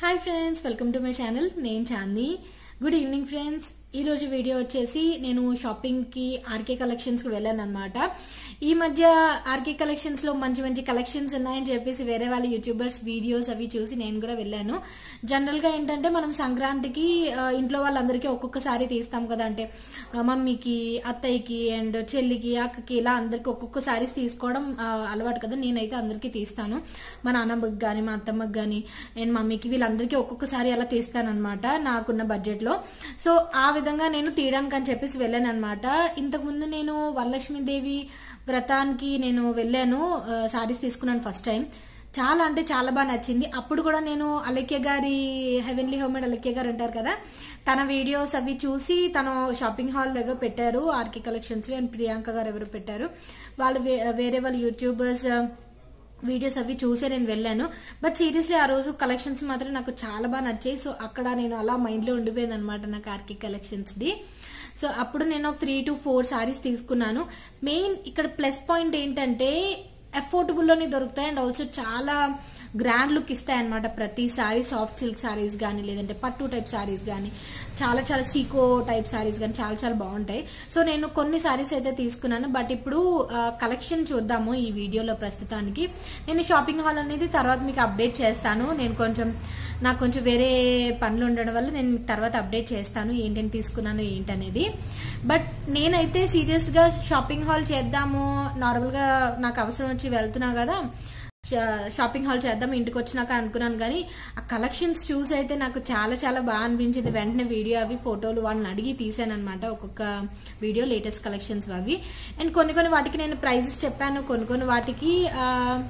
Hi friends welcome to my channel నేను Chandi good evening friends ఈ రోజు వీడియో వచ్చేసి నేను షాపింగ్ కి ఆర్కే కలెక్షన్స్ కి వెళ్ళాను అనమాట ఈ మధ్య ఆర్కే కలెక్షన్స్ లో మంచి మంచి కలెక్షన్స్ ఉన్నాయని చెప్పేసి వేరే వాళ్ళ యూట్యూబర్స్ వీడియోస్ అవి చూసి నేను కూడా వెళ్ళాను జనరల్ గా ఏంటంటే మనం సంక్రాంతికి ఆ, ఇంట్లో వాళ్ళందరికీ ఒక్కొక్కసారి తీస్తాం కదా అంటే ఆ, మమ్మీకి అత్తయ్యకి అండ్ చెల్లికి అక్కకి ఇలా అందరికి ఒక్కొక్క సారీస్ తీసుకోవడం ఆ, అలవాటు కదా నేనైతే అందరికీ తీస్తాను మా నాన్నమ్మకి కానీ మా అత్తమ్మకి కానీ అండ్ మమ్మీకి వీళ్ళందరికీ ఒక్కొక్కసారి అలా తీస్తానన్నమాట నాకున్న బడ్జెట్ లో సో ఆ విధంగా నేను తీయడానికి అని చెప్పేసి వెళ్ళాను అనమాట ఇంతకు ముందు నేను వరలక్ష్మీదేవి వ్రతానికి నేను వెళ్ళాను సారీస్ తీసుకున్నాను ఫస్ట్ టైం చాలా అంటే చాలా బాగా నచ్చింది అప్పుడు కూడా నేను అలక్య గారి హెవెన్లీ హోమ్మేడ్ అలక్య గారు అంటారు కదా తన వీడియోస్ అవి చూసి తను షాపింగ్ హాల్ దగ్గర పెట్టారు ఆర్కే కలెక్షన్స్ అండ్ ప్రియాంక గారు ఎవరు పెట్టారు వాళ్ళు వే- వేరే వాళ్ళ యూట్యూబర్స్ వీడియోస్ అవి చూసే నేను వెళ్ళాను బట్ సీరియస్లీ ఆ రోజు కలెక్షన్స్ మాత్రం నాకు చాలా బాగా నచ్చాయి సో అక్కడ నేను అలా మైండ్ లో ఉండిపోయింది అనమాట నాకు ఆర్కే కలెక్షన్స్ ది సో అప్పుడు నేను ఒక త్రీ టు ఫోర్ సారీస్ తీసుకున్నాను మెయిన్ ఇక్కడ ప్లస్ పాయింట్ ఏంటంటే అఫోర్డబుల్ లోనే దొరుకుతాయి అండ్ ఆల్సో చాలా గ్రాండ్ లుక్ ఇస్తాయి అనమాట ప్రతి సారీ సాఫ్ట్ సిల్క్ సారీస్ కానీ లేదంటే పట్టు టైప్ సారీస్ కానీ చాలా చాలా సీకో టైప్ సారీస్ కానీ చాలా చాలా బాగుంటాయి సో నేను కొన్ని సారీస్ అయితే తీసుకున్నాను బట్ ఇప్పుడు కలెక్షన్ చూద్దాము ఈ వీడియోలో ప్రస్తుతానికి నేను షాపింగ్ హాల్ అనేది తర్వాత మీకు అప్డేట్ చేస్తాను నేను కొంచెం నాకు కొంచెం వేరే పనులు ఉండడం వల్ల నేను మీకు తర్వాత అప్డేట్ చేస్తాను ఏంటని తీసుకున్నాను ఏంటనేది బట్ నేనైతే సీరియస్ గా షాపింగ్ హాల్ చేద్దాము నార్మల్ గా నాకు అవసరం వచ్చి వెళ్తున్నా కదా షా- షాపింగ్ హాల్ చేద్దాం ఇంటికి వచ్చినాక అనుకున్నాను కానీ ఆ కలెక్షన్స్ చూసి అయితే నాకు చాలా చాలా బాగా అనిపించింది వెంటనే వీడియో అవి ఫోటోలు వాళ్ళని అడిగి తీసాను అనమాట ఒక్కొక్క వీడియో లేటెస్ట్ కలెక్షన్స్ అవి అండ్ కొన్ని కొన్ని వాటికి నేను ప్రైజెస్ చెప్పాను కొన్ని కొన్ని వాటికి ఆ,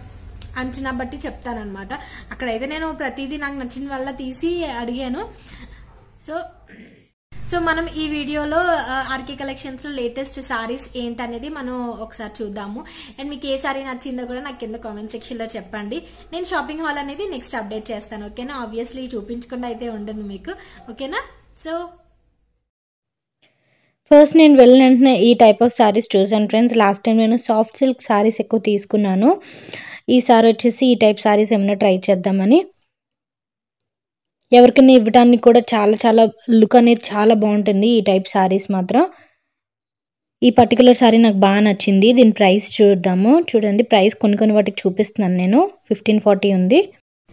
అంచనా బట్టి చెప్తానమాట అక్కడైతే నేను ప్రతిదీ నాకు నచ్చిన వల్ల తీసి అడిగాను సో సో మనం ఈ వీడియోలో ఆర్కే కలెక్షన్స్ లో లేటెస్ట్ సారీస్ ఏంటనేది మనం ఒకసారి చూద్దాము అండ్ మీకు ఏ సారీ నచ్చిందో కూడా నాకు కింద కామెంట్ సెక్షన్ లో చెప్పండి నేను షాపింగ్ హాల్ అనేది నెక్స్ట్ అప్డేట్ చేస్తాను ఓకేనా ఆబ్వియస్లీ చూపించకుండా అయితే ఉండను మీకు ఓకేనా సో ఫస్ట్ నేను వెళ్ళిన వెంటనే ఈ టైప్ ఆఫ్ సారీస్ చూసాను ఫ్రెండ్స్ లాస్ట్ టైం నేను సాఫ్ట్ సిల్క్ సారీస్ ఎక్కువ తీసుకున్నాను ఈసారి వచ్చేసి ఈ టైప్ సారీస్ ఏమైనా ట్రై చేద్దామని ఎవరికైనా ఇవ్వడానికి కూడా చాలా చాలా లుక్ అనేది చాలా బాగుంటుంది ఈ టైప్ సారీస్ మాత్రం ఈ పర్టికులర్ సారీ నాకు బాగా నచ్చింది దీని ప్రైస్ చూద్దాము చూడండి ప్రైస్ కొన్ని కొన్ని వాటికి చూపిస్తున్నాను నేను ఫిఫ్టీన్ ఫార్టీ ఉంది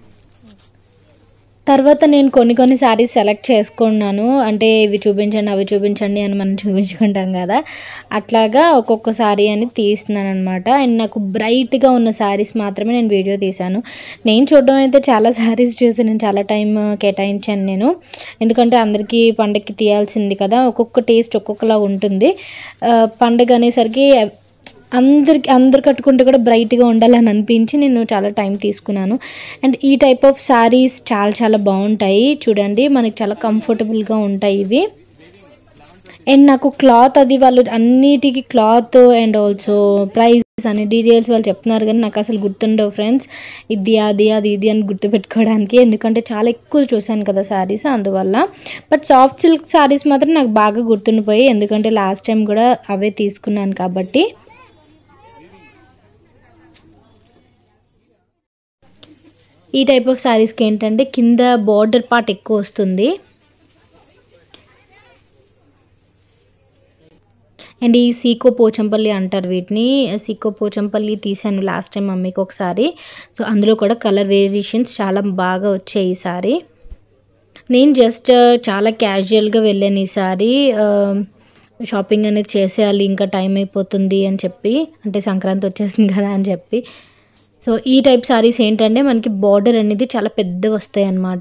తర్వాత నేను కొన్ని కొన్ని శారీస్ సెలెక్ట్ చేసుకున్నాను అంటే ఇవి చూపించండి అవి చూపించండి అని మనం చూపించుకుంటాం కదా అట్లాగా ఒక్కొక్క శారీ అని తీస్తున్నాను అనమాట అండ్ నాకు బ్రైట్గా ఉన్న శారీస్ మాత్రమే నేను వీడియో తీశాను నేను చూడడం అయితే చాలా శారీస్ చూసి నేను చాలా టైం కేటాయించాను నేను ఎందుకంటే అందరికీ పండగకి తీయాల్సింది కదా ఒక్కొక్క టేస్ట్ ఒక్కొక్కలా ఉంటుంది ఆ, పండగ అనేసరికి అందరికి అందరు కట్టుకుంటే కూడా బ్రైట్గా ఉండాలని అనిపించి నేను చాలా టైం తీసుకున్నాను అండ్ ఈ టైప్ ఆఫ్ శారీస్ చాలా చాలా బాగుంటాయి చూడండి మనకి చాలా కంఫర్టబుల్గా ఉంటాయి ఇవి అండ్ నాకు క్లాత్ అది వాళ్ళు అన్నిటికీ క్లాత్ అండ్ ఆల్సో ప్రైస్ అనే డీటెయిల్స్ వాళ్ళు చెప్తున్నారు కానీ నాకు అసలు గుర్తుండవు ఫ్రెండ్స్ ఇది అది అది ఇది అని గుర్తుపెట్టుకోవడానికి ఎందుకంటే చాలా ఎక్కువ చూశాను కదా శారీస్ అందువల్ల బట్ సాఫ్ట్ సిల్క్ శారీస్ మాత్రం నాకు బాగా గుర్తుండిపోయి ఎందుకంటే లాస్ట్ టైం కూడా అవే తీసుకున్నాను కాబట్టి ఈ టైప్ ఆఫ్ శారీస్కి ఏంటంటే కింద బార్డర్ పార్ట్ ఎక్కువ వస్తుంది అండ్ ఈ సీకో పోచంపల్లి అంటారు వీటిని సీకో పోచంపల్లి తీసాను లాస్ట్ టైం మమ్మీకి ఒకసారి సో అందులో కూడా కలర్ వేరియేషన్స్ చాలా బాగా వచ్చాయి ఈసారి నేను జస్ట్ చాలా క్యాజువల్గా వెళ్ళాను ఈసారి షాపింగ్ అనేది చేసేయాలి ఇంకా టైం అయిపోతుంది అని చెప్పి అంటే సంక్రాంతి వచ్చేసింది కదా అని చెప్పి సో ఈ టైప్ సారీస్ ఏంటంటే మనకి బార్డర్ అనేది చాలా పెద్ద వస్తాయి అన్నమాట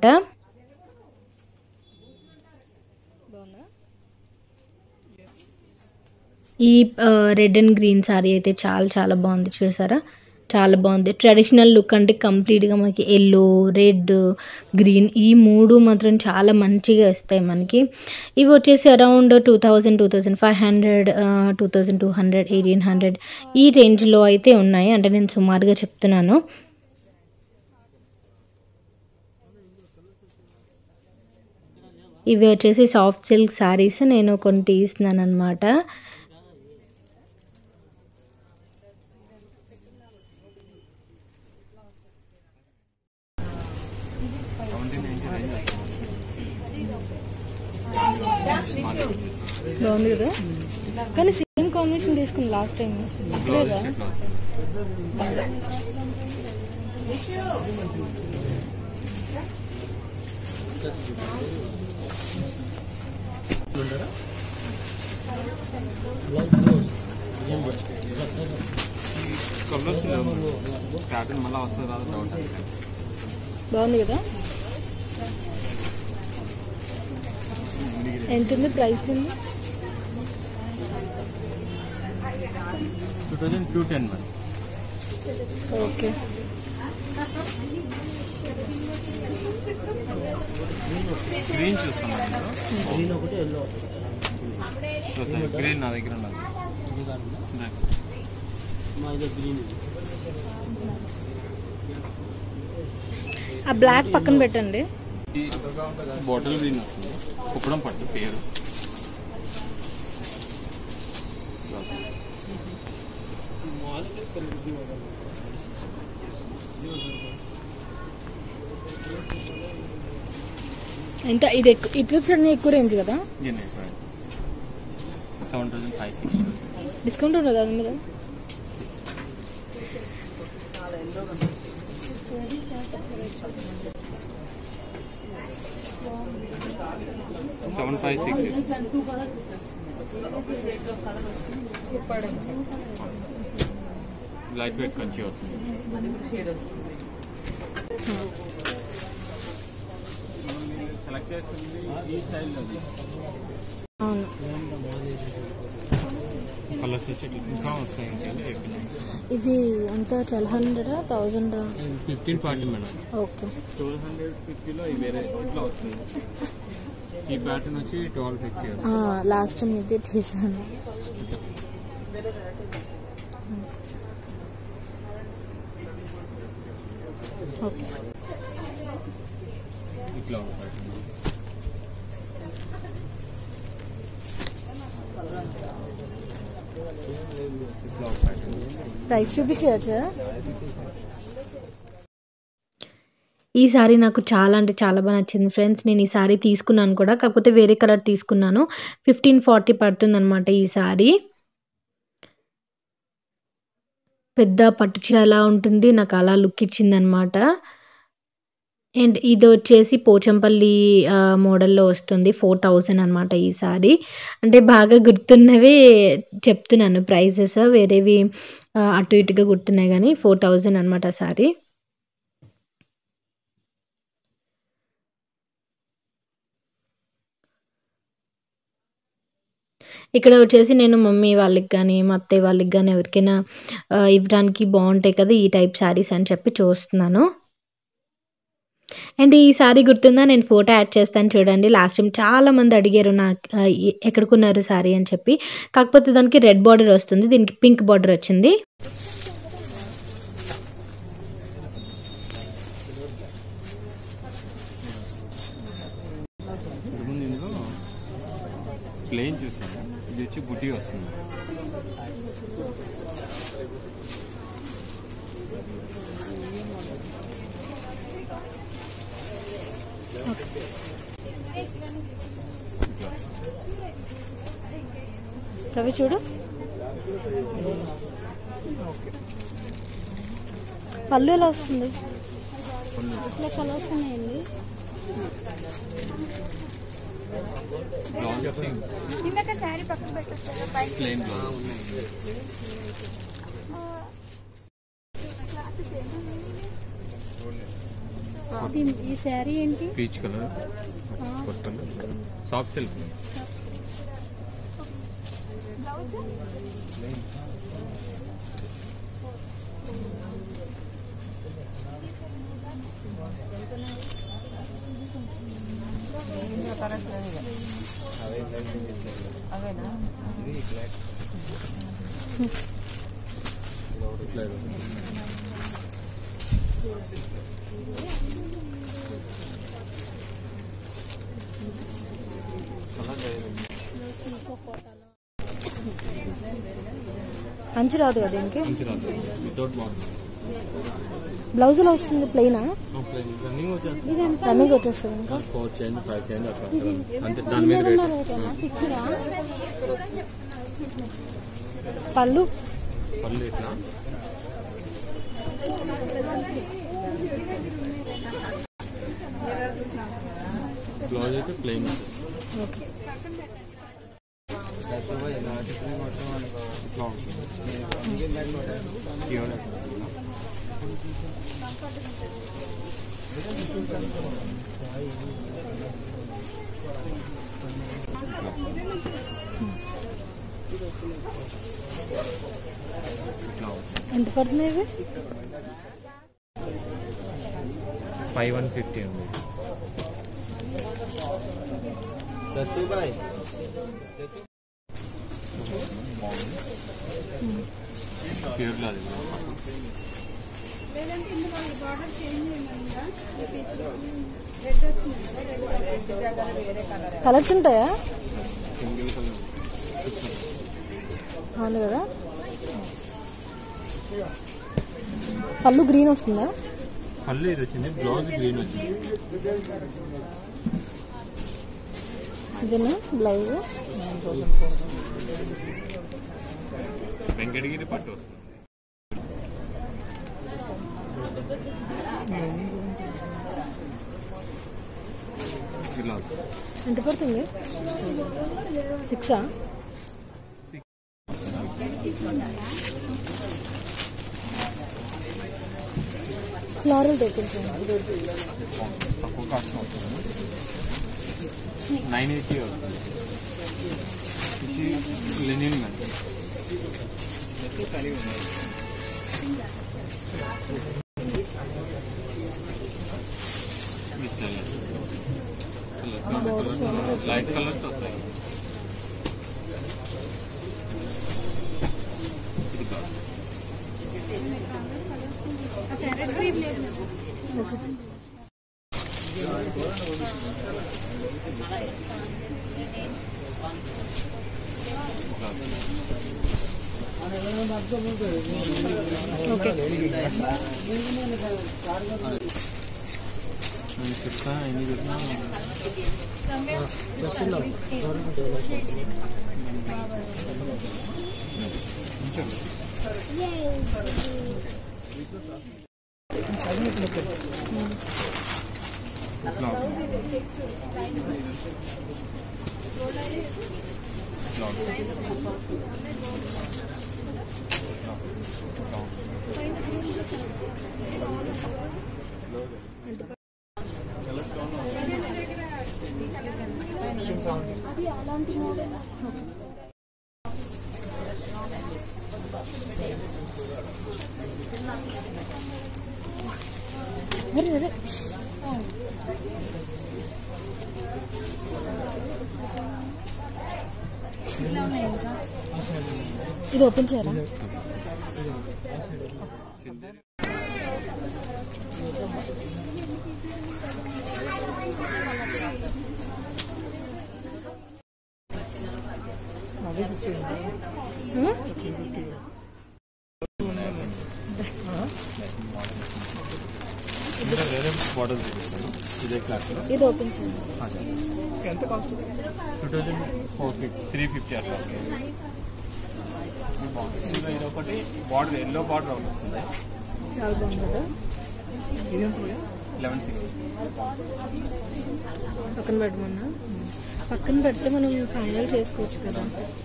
ఈ రెడ్ అండ్ గ్రీన్ సారీ అయితే చాలా చాలా బాగుంది చూసారా చాలా బాగుంది ట్రెడిషనల్ లుక్ అంటే కంప్లీట్గా మనకి ఎల్లో రెడ్ గ్రీన్ ఈ మూడు మాత్రం చాలా మంచిగా వస్తాయి మనకి ఇవి వచ్చేసి around two thousand two thousand five hundred two thousand two hundred eighteen hundred ఈ రేంజ్లో అయితే ఉన్నాయి అంటే నేను సుమారుగా చెప్తున్నాను ఇవి వచ్చేసి సాఫ్ట్ సిల్క్ శారీస్ నేను కొన్ని తీస్తున్నాను అనమాట సెవెంటీ నైన్టీ రేంజ్ బాగుంది కదా కానీ సేమ్ కాంబినేషన్ తీసుకుని లాస్ట్ టైం బ్లౌజ్ లేదా ఇట్లా వస్తుంది కలర్స్ ప్యాటర్న్ మళ్ళీ వస్తుంది రాదు డౌట్ బాగుంది కదా ఎంత ఉంది ప్రైస్ ఉంది టూ థౌజండ్ టూ టెన్ మరి ఓకే గ్రీన్ చూస్తున్నాను గ్రీన్ ఒకటి ఎల్లో గ్రీన్ నా దగ్గర ఉన్నది ఆ బ్లాక్ పక్కన పెట్టండి ఈ బాటిల్ గ్రీన్ వస్తుంది కుప్పడం పట్టు పేరు ఎంత ఇది ఎక్కువ ఈ ట్రిప్స్ అన్ని ఎక్కువ రేంజ్ కదా seven thousand five sixty discount ఉండదు అది మీద seven five six light weight Kanchi వస్తుంది సెలెక్ట్ చేస్తుంది ఈ స్టైల్లో అవును కలర్స్ వచ్చి ఇంకా వస్తాయి ఇంకా ఇవి అంత twelve hundred thousand fifteen forty madam okay twelve hundred ఫిఫ్టీలో ఇవి వేరే ఇట్లా వస్తుంది ఈ ప్యాటర్న్ వచ్చి ట్వెల్వ్ ఫిఫ్టీ వస్తుంది లాస్ట్ టైం ఇదే తీసాను ఓకే ఇట్లా ఒక ప్యాటర్న్ ఇట్లా ఒక ప్యాటర్న్ ప్రైస్ చూపించవచ్చు ఈ సారీ నాకు చాలా అంటే చాలా బాగా నచ్చింది ఫ్రెండ్స్ నేను ఈ సారీ తీసుకున్నాను కూడా కాకపోతే వేరే కలర్ తీసుకున్నాను ఫిఫ్టీన్ ఫార్టీ పడుతుంది అనమాట ఈ సారీ పెద్ద పట్టు చీర ఎలా ఉంటుంది నాకు అలా లుక్ ఇచ్చింది అనమాట అండ్ ఇది వచ్చేసి పోచంపల్లి ఆ, మోడల్లో వస్తుంది ఫోర్ థౌజండ్ అనమాట ఈ సారీ అంటే బాగా గుర్తున్నవి చెప్తున్నాను ప్రైజెస్ వేరేవి ఆ, అటు ఇటుగా గుర్తున్నాయి కానీ ఫోర్ థౌజండ్ అనమాట సారీ ఇక్కడ వచ్చేసి నేను మమ్మీ వాళ్ళకి కానీ మా అత్తయ్య వాళ్ళకి కానీ ఎవరికైనా ఆ, ఇవ్వడానికి బాగుంటాయి కదా ఈ టైప్ శారీస్ అని చెప్పి చూస్తున్నాను అండ్ ఈ సారీ గుర్తుందా నేను ఫోటో యాడ్ చేస్తాను చూడండి లాస్ట్ టైం చాలా మంది అడిగారు నాకు ఆ, ఎ- ఎక్కడ కొన్నారు సారీ అని చెప్పి కాకపోతే దానికి రెడ్ బార్డర్ వస్తుంది దీనికి పింక్ బార్డర్ వచ్చింది ముందు ఇందులో ప్లెయిన్ చూసాను ఇది వచ్చి బుటీ వస్తుంది రవి చూడు పళ్ళు ఎలా వస్తుంది ఇట్లా కలర్స్ ఉన్నాయండి బ్లౌజ్ వచ్చి ఇందాక శారీ పక్కన పెట్టేస్తారు పైకి ప్లెయిన్ బ్లౌజ్ క్లాత్ సేమ్ ఇది ఈ శారీ ఏంటి peach colour purple soft silk blouse అంచు రాదు కదా దీనికి మంచి రాదు వితౌట్ బాగుంది బ్లౌజ్ లో వస్తుంది ప్లెయినా రన్నింగ్ వచ్చేస్తుంది రన్నింగ్ వచ్చేస్తుంది ఇంకా ఫోర్ చేంజ్ ఫైవ్ చేంజ్ అట్లా ఉంటుంది. అంతే దాని మీద రేట్ పళ్ళు పళ్ళు ఇట్లా బ్లౌజ్ అయితే ప్లెయిన్ ఓకే ఇట్లా ఉంటుంది ప్యూర్ ఇట్లా ఎంత పడుతుంది ఇవి ఫైవ్ వన్ ఫిఫ్టీ ఉంది ప్యూర్లో అది కలర్స్ ఉంటాయా సింగిల్ కలర్ అవును కదా పళ్ళు గ్రీన్ వస్తుందా పళ్ళు ఇది వచ్చింది బ్లౌజ్ గ్రీన్ వచ్చింది ఇదేనా బ్లౌజ్ వెంకటగిరి పట్టు వస్తుంది ఇలా వస్తుంది. ఎంత పడుతుంది సిక్సా ఫ్లోరల్ తెప్పించండి ఇది వద్దు. తక్కువ కాస్ట్ వస్తుంది నైన్ ఎయిటీ వస్తుంది ఇది లెనిన్ అండి లైట్ కలర్స్ వస్తాయి ఇది కాదు ఓకే నేను చెప్తా ఎన్ని చెప్పినా ఇట్లా ఉంటుంది. ఇట్లా ఉంటుంది. ఇట్లా ఉంటుంది. అరే అరే ఇది ఓపెన్ చేయరా ఇంకా వేరే మోడల్ చూపిస్తాను ఇదే క్లాస్లో ఇది ఓపెన్ చేయండి ఎంత cost two thousand four fifty three fifty అట్లా వస్తుంది. ఇది బాగుంది. ఇందులో ఇది ఒకటి బార్డర్ ఎల్లో బార్డర్ ఒకటి వస్తుంది చాలా బాగుంది కదా లెవెన్ సిక్స్టీ పక్కన పెట్టమన్నా పక్కన పెడితే మనం ఫైనల్ చేసుకోవచ్చు కదా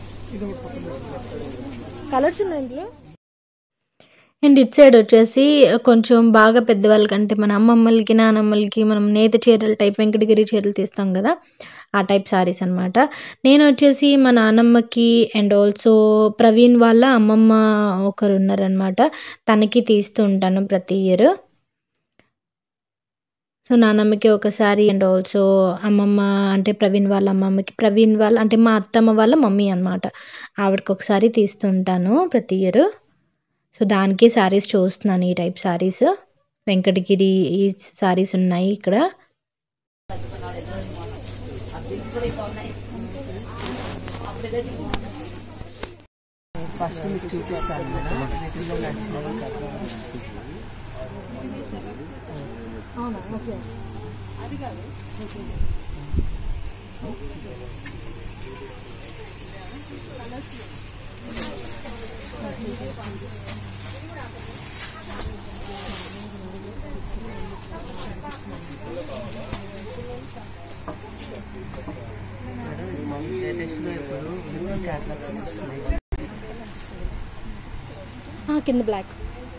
కలర్స్ ఉన్నాయి ఇంట్లో అండ్ ఇటు సైడ్ వచ్చేసి కొంచెం బాగా పెద్దవాళ్ళకంటే మన అమ్మమ్మలకి నానమ్మలకి మనం నేత చీరలు టైప్ వెంకటగిరి చీరలు తీస్తాం కదా ఆ టైప్ సారీస్ అనమాట నేను వచ్చేసి మా నానమ్మకి అండ్ ఆల్సో ప్రవీణ్ వాళ్ళ అమ్మమ్మ ఒకరు ఉన్నారనమాట తనకి తీస్తూ ఉంటాను ప్రతి ఇయర్ సో నానమ్మకి ఒకసారి అండ్ ఆల్సో అమ్మమ్మ అంటే ప్రవీణ్ వాళ్ళ అమ్మమ్మకి ప్రవీణ్ వాళ్ళ అంటే మా అత్తమ్మ వాళ్ళ మమ్మీ అనమాట ఆవిడకి ఒకసారి తీస్తుంటాను ప్రతి ఇయర్ సో దానికి శారీస్ చూస్తున్నాను ఈ టైప్ శారీస్ వెంకటగిరి ఈ శారీస్ ఉన్నాయి ఇక్కడ ఫస్ట్ మీకు చూపిస్తాను మేడం వీటిలో నచ్చినవి చెప్పండి అవునా ఓకే లేటెస్ట్గా ఇప్పుడు క్యాట్లాగ్స్ వస్తున్నాయి ఆ, కింద బ్లాక్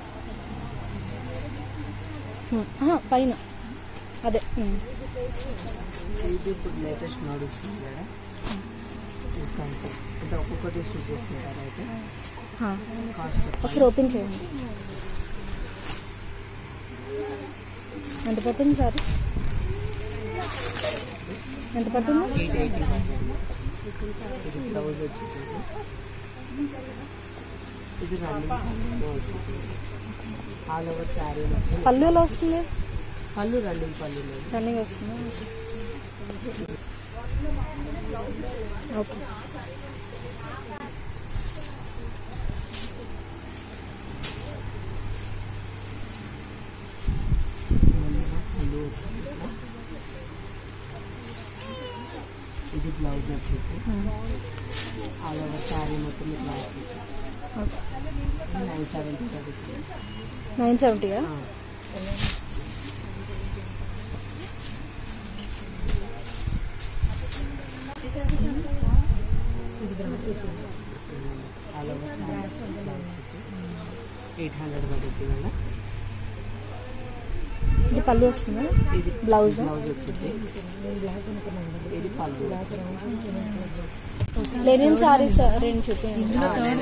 ఆ, పైన అదే ఉమ్. ఇది ఇప్పుడు లేటెస్ట్ నడుస్తుంది కదా ఇది కాన్సెప్ట్ అంటే ఒక్కొక్కటి షూట్ చేసుకుంటారు అయితే ఆ, కాస్ట్ చెప్పండి ఒకసారి ఓపెన్ చేయండి ఎంత పడుతుంది సార్ ఎంత పడుతుంది ఎయిట్ ఎయిటీ ఇది బ్లౌజ్ వచ్చింది ఇది రన్నింగ్ వచ్చింది ఆల్ ఓవర్ శారీ మొత్తం పళ్ళు ఎలా వస్తుంది పళ్ళు రన్నింగ్ పళ్ళు లేదు రన్నింగ్ వస్తుంది ఓకే పళ్ళు వచ్చింది ఇది బ్లౌజ్ వచ్చింది ఆల్ ఓవర్ శారీ మొత్తం ఇట్లా వచ్చింది నైన్ సెవెంటీ పడుతుంది నైన్ సెవెంటీగా ఆల్ ఓవర్ శారీ ఇట్లా వచ్చింది ఎయిట్ హండ్రెడ్ పడుతుంది కదా ఇది పళ్ళు వస్తుందా ఇది బ్లౌజ్ బ్లౌజ్ వచ్చింది ఇది పళ్ళు లెనిన్ సారీస్ రెండు చూపించండి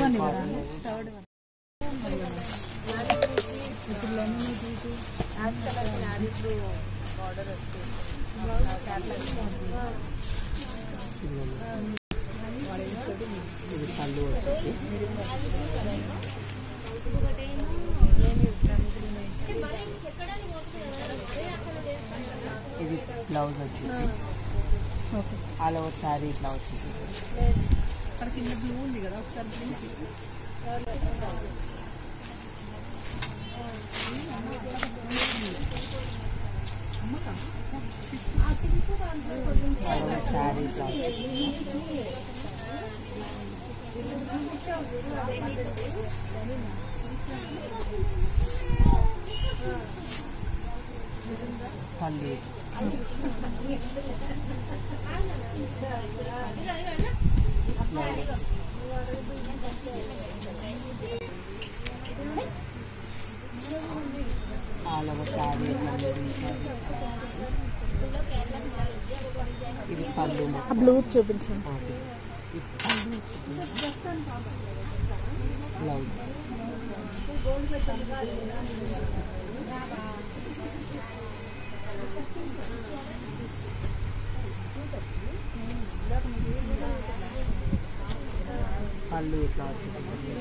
ఇది పళ్ళు వచ్చింది ఇది బ్లౌజ్ వచ్చింది ఆల్ ఓవర్ శారీ ఇట్లా వచ్చింది ఆల్ ఓవర్ శారీ ఇట్లా వచ్చింది పళ్ళు ఆల్ ఓవర్ శారీ ఇట్లా మెరూన్ శారీ ఇది పళ్ళు మొత్తం ఆ బ్లూ చూపించండి ఆ, చూపిస్తాను. ఇది పళ్ళు వచ్చింది బ్లౌజ్ పళ్ళు ఇట్లా వచ్చింది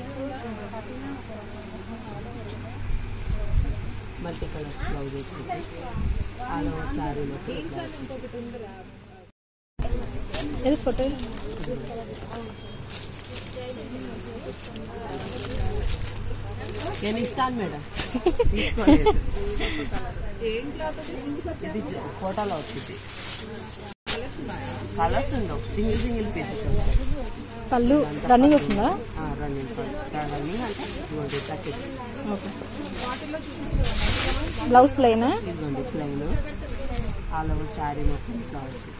మల్టీ కలర్స్ బ్లౌజ్ వచ్చింది ఆల్ ఓవర్ శారీ మొత్తం ఇట్లా వచ్చింది ఇది ఫోటో నేను ఇస్తాను మేడం తీసుకోలేదు ఇది జ- ఫోటోలో వచ్చింది కలర్స్ ఉండవు సింగిల్ సింగిల్ పీసెస్ వస్తాయి పళ్ళు రన్నింగ్ వస్తుందా రన్నింగ్ రన్నింగ్ అంటే ఇదిగోండి థర్టీ ఓకే బ్లౌజ్ ప్లెయిన్ ఇదిగోండి ప్లెయిన్ ఆల్ ఓవర్ శారీ మొత్తం ఇట్లా వచ్చింది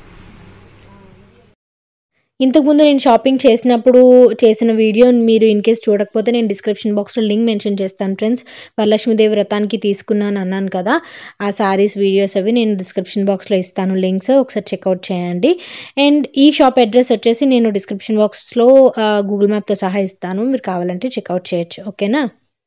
ఇంతకుముందు నేను షాపింగ్ చేసినప్పుడు చేసిన వీడియో మీరు ఇన్ కేస్ చూడకపోతే నేను డిస్క్రిప్షన్ బాక్స్లో లింక్ మెన్షన్ చేస్తాను ఫ్రెండ్స్ వరలక్ష్మీదేవి వ్రతానికి తీసుకున్నాను అన్నాను కదా ఆ సారీస్ వీడియోస్ అవి నేను డిస్క్రిప్షన్ బాక్స్లో ఇస్తాను లింక్స్ ఒకసారి చెక్అవుట్ చేయండి అండ్ ఈ షాప్ అడ్రస్ వచ్చేసి నేను డిస్క్రిప్షన్ బాక్స్లో గూగుల్ మ్యాప్తో సహా ఇస్తాను మీరు కావాలంటే చెక్అవుట్ చేయొచ్చు ఓకేనా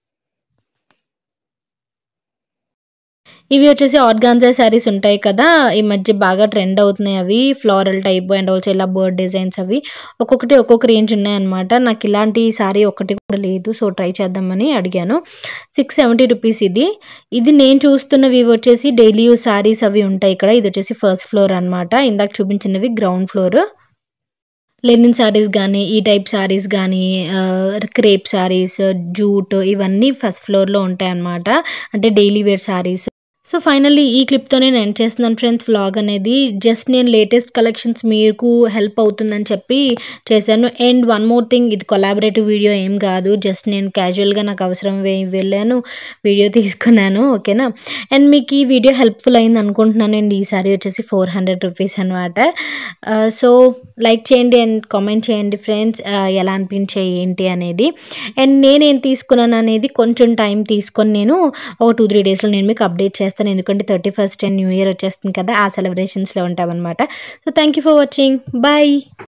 ఇవి వచ్చేసి ఆర్గాన్జా శారీస్ ఉంటాయి కదా ఈ మధ్య బాగా ట్రెండ్ అవుతున్నాయి అవి ఫ్లోరల్ టైప్ అండ్ ఆల్సో ఇలా బర్డ్ డిజైన్స్ అవి ఒక్కొక్కటి ఒక్కొక్క రేంజ్ ఉన్నాయన్నమాట నాకు ఇలాంటి శారీ ఒకటి కూడా లేదు సో ట్రై చేద్దామని అడిగాను సిక్స్ సెవెంటీ రూపీస్ ఇది ఇది నేను చూస్తున్నవి ఇవి వచ్చేసి డైలీ యూస్ శారీస్ అవి ఉంటాయి ఇక్కడ ఇది వచ్చేసి ఫస్ట్ ఫ్లోర్ అన్నమాట ఇందాక చూపించినవి గ్రౌండ్ ఫ్లోర్ లెనిన్ శారీస్ కానీ ఈ టైప్ శారీస్ కానీ క్రేప్ శారీస్ జూట్ ఇవన్నీ ఫస్ట్ ఫ్లోర్లో ఉంటాయి అన్నమాట అంటే daily wear saris so finally ఈ క్లిప్తో నేను ఎండ్ చేస్తున్నాను ఫ్రెండ్స్ వ్లాగ్ అనేది జస్ట్ నేను లేటెస్ట్ కలెక్షన్స్ మీకు హెల్ప్ అవుతుందని చెప్పి చేశాను అండ్ వన్ మోర్ థింగ్ ఇది కొలాబరేటివ్ వీడియో ఏం కాదు జస్ట్ నేను క్యాజువల్గా నాకు అవసరం వే- వెళ్ళాను వీడియో తీసుకున్నాను ఓకేనా అండ్ మీకు ఈ వీడియో హెల్ప్ఫుల్ అయింది అనుకుంటున్నాను అండ్ ఈ సారీ వచ్చేసి ఫోర్ హండ్రెడ్ రూపీస్ అనమాట సో లైక్ చేయండి అండ్ కామెంట్ చేయండి ఫ్రెండ్స్ ఎలా అనిపించాయి ఏంటి అనేది అండ్ నేనేం తీసుకున్నాను అనేది కొంచెం టైం తీసుకొని నేను ఒక టూ త్రీ డేస్లో నేను మీకు అప్డేట్ చేస్తాను ఎందుకంటే thirty first and new year వచ్చేస్తుంది కదా ఆ సెలబ్రేషన్స్లో ఉంటామన్నమాట so thank you for watching bye